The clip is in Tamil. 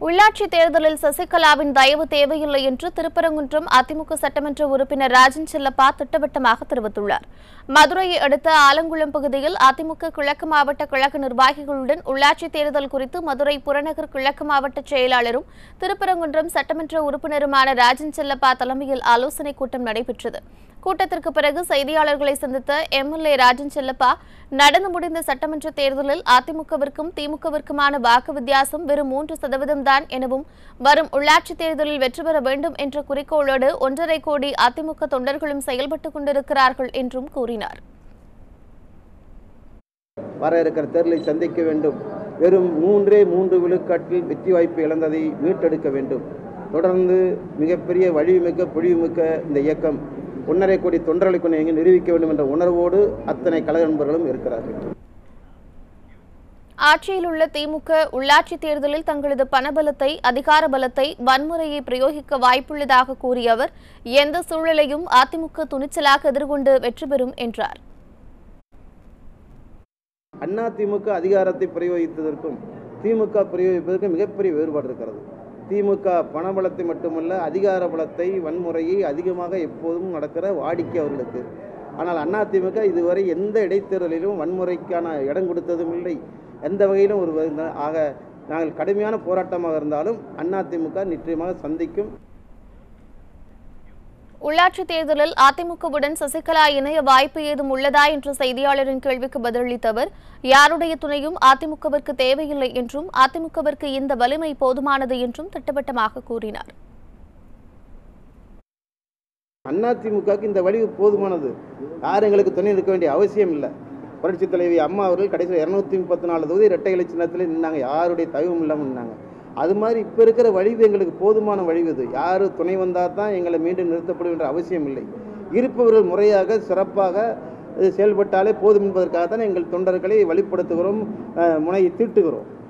உள்ளாட்சி தேர்தலில் சசிகலாவின் தயவு தேவையில்லை என்று திருப்பரங்குன்றம் அதிமுக சட்டமன்ற உறுப்பினர் ராஜன் செல்லப்பா திட்டவட்டமாக தெரிவித்துள்ளார் மதுரையை அடுத்த ஆலங்குளம் பகுதியில் அதிமுக கிழக்கு மாவட்ட கழக நிர்வாகிகளுடன் உள்ளாட்சி தேர்தல் குறித்து மதுரை புறநகர் கிழக்கு மாவட்ட செயலாளரும் திருப்பரங்குன்றம் சட்டமன்ற உறுப்பினருமான ராஜன் செல்லப்பா தலைமையில் ஆலோசனைக் கூட்டம் நடைபெற்றது கூட்டத்திற்கு பிறகு செய்தியாளர்களை சந்தித்த எம்எல்ஏ ராஜன் செல்லப்பா நடந்து முடிந்த சட்டமன்ற தேர்தலில் அதிமுகவிற்கும் திமுகவிற்குமான வாக்கு வித்தியாசம் வெறும் மூன்று சதவீதம் தான் எனவும் வரும் உள்ளாட்சித் தேர்தலில் வெற்றி பெற வேண்டும் என்ற குறிக்கோளோடு ஒன்றரை கோடி அதிமுக தொண்டர்களும் செயல்பட்டுக் கொண்டிருக்கிறார்கள் என்றும் கூறினார் வர இருக்கிற தேர்தலை சந்திக்க வேண்டும் வெறும் மூன்றே மூன்று விழுக்காட்டில் வெற்றி வாய்ப்பு இழந்ததை மீட்டெடுக்க வேண்டும் தொடர்ந்து மிகப்பெரிய வலிமைமிக்க பொழிவுமிக்க இந்த இயக்கம் ஒன்றரை கோடி தொண்டர்களை கொண்டு எங்கே நிரூபிக்க வேண்டும் என்ற உணர்வோடு அத்தனை கழக நண்பர்களும் இருக்கிறார்கள் ஆட்சியில் உள்ள திமுக உள்ளாட்சி தேர்தலில் தங்களது பணபலத்தை அதிகார பலத்தை வன்முறையை பிரயோகிக்க வாய்ப்புள்ளதாக கூறிய அவர் எந்த சூழலையும் அதிமுக துணிச்சலாக எதிர்கொண்டு வெற்றி பெறும் என்றார் அண்ணா திமுக அதிகாரத்தை பிரயோகித்ததற்கும் திமுக பிரயோகிப்பதற்கும் மிகப்பெரிய வேறுபாடு இருக்கிறது திமுக பணபலத்தை மட்டுமல்ல அதிகார பலத்தை வன்முறையை அதிகமாக எப்போதும் நடக்கிற வாடிக்கை அவர்களுக்கு ஆனால் அண்ணா திமுக இதுவரை எந்த இடைத்தேர்தலிலும் வன்முறைக்கான இடம் கொடுத்ததும் இல்லை எந்த வகையிலும் ஒரு வ- ஆக நாங்கள் கடுமையான போராட்டமாக இருந்தாலும் அண்ணா திமுக நிச்சயமாக சந்திக்கும் உள்ளாட்சி தேர்தலில் அதிமுகவுடன் சசிகலா இணைய வாய்ப்பு ஏதும் உள்ளதா என்ற செய்தியாளரின் கேள்விக்கு பதிலளித்த அவர் யாருடைய துணையும் அதிமுகவிற்கு தேவையில்லை என்றும் அதிமுகவிற்கு இந்த வலிமை போதுமானது என்றும் திட்டவட்டமாக கூறினார் அதிமுகவுக்கு இந்த வழிவு போதுமானது யாரும் எங்களுக்கு துணை இருக்க வேண்டிய அவசியம் இல்லை புரட்சித் தலைவி அம்மா அவர்கள் கடைசியில் இரநூத்தி முப்பத்தி நாலு தொகுதி இரட்டை இலை சின்னத்தில் நின்னாங்க யாருடைய தயவும் இல்லாமல் நின்னாங்க அது மாதிரி இப்போ இருக்கிற வழிவு எங்களுக்கு போதுமான வழிவு இது யார் துணை வந்தால் தான் எங்களை மீண்டும் நிறுத்தப்படும் என்ற அவசியம் இல்லை இருப்பவர்கள் முறையாக சிறப்பாக அஹ், செயல்பட்டாலே போதும் என்பதற்காக தான் எங்கள் தொண்டர்களை வழிப்படுத்துகிறோம் அஹ், முனையை தீட்டுகிறோம்